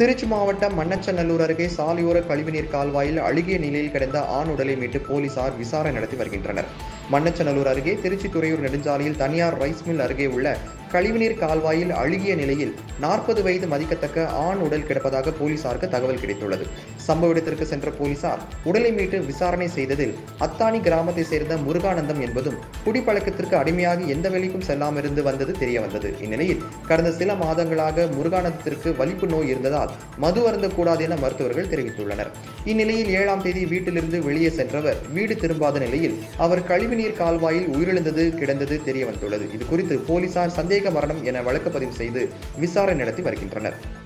திருச்சி மாவட்டம் மண்ணச்சநல்லூர் அருகே சாலையோர கழிவுநீர் கால்வாயில் அழுகிய நிலையில் கிடந்த ஆண் உடலை மீட்டு போலீசார் விசாரணை நடத்தி வருகின்றனர் மண்ணச்சநல்லூர் அருகே திருச்சி துறையூர் நெடுஞ்சாலையில் தனியார் ரைஸ் மில் அருகே உள்ள கழிவுநீர் கால்வாயில் அழுகிய நிலையில் நாற்பது வயது மதிக்கத்தக்க ஆண் உடல் கிடப்பதாக போலீசாருக்கு தகவல் கிடைத்துள்ளது சம்பவ இடத்திற்கு சென்ற போலீசார் உடலை மீட்டு விசாரணை செய்ததில் அத்தானி கிராமத்தை சேர்ந்த முருகானந்தம் என்பதும் குடிப்பழக்கத்திற்கு அடிமையாகி எந்த வேலைக்கும் செல்லாமிருந்து வந்தது தெரிய வந்தது இந்நிலையில் கடந்த சில மாதங்களாக முருகானந்தத்திற்கு வலிப்பு நோய் இருந்ததால் மது அருந்தக்கூடாது என மருத்துவர்கள் தெரிவித்துள்ளனர் இந்நிலையில் ஏழாம் தேதி வீட்டிலிருந்து வெளியே சென்றவர் வீடு திரும்பாத நிலையில் அவர் கழிவுநீர் கால்வாயில் உயிரிழந்தது கிடந்தது தெரிய வந்துள்ளது இது குறித்து போலீசார் சந்தேக மரணம் என வழக்கு பதிவு செய்து விசாரணை நடத்தி வருகின்றனர்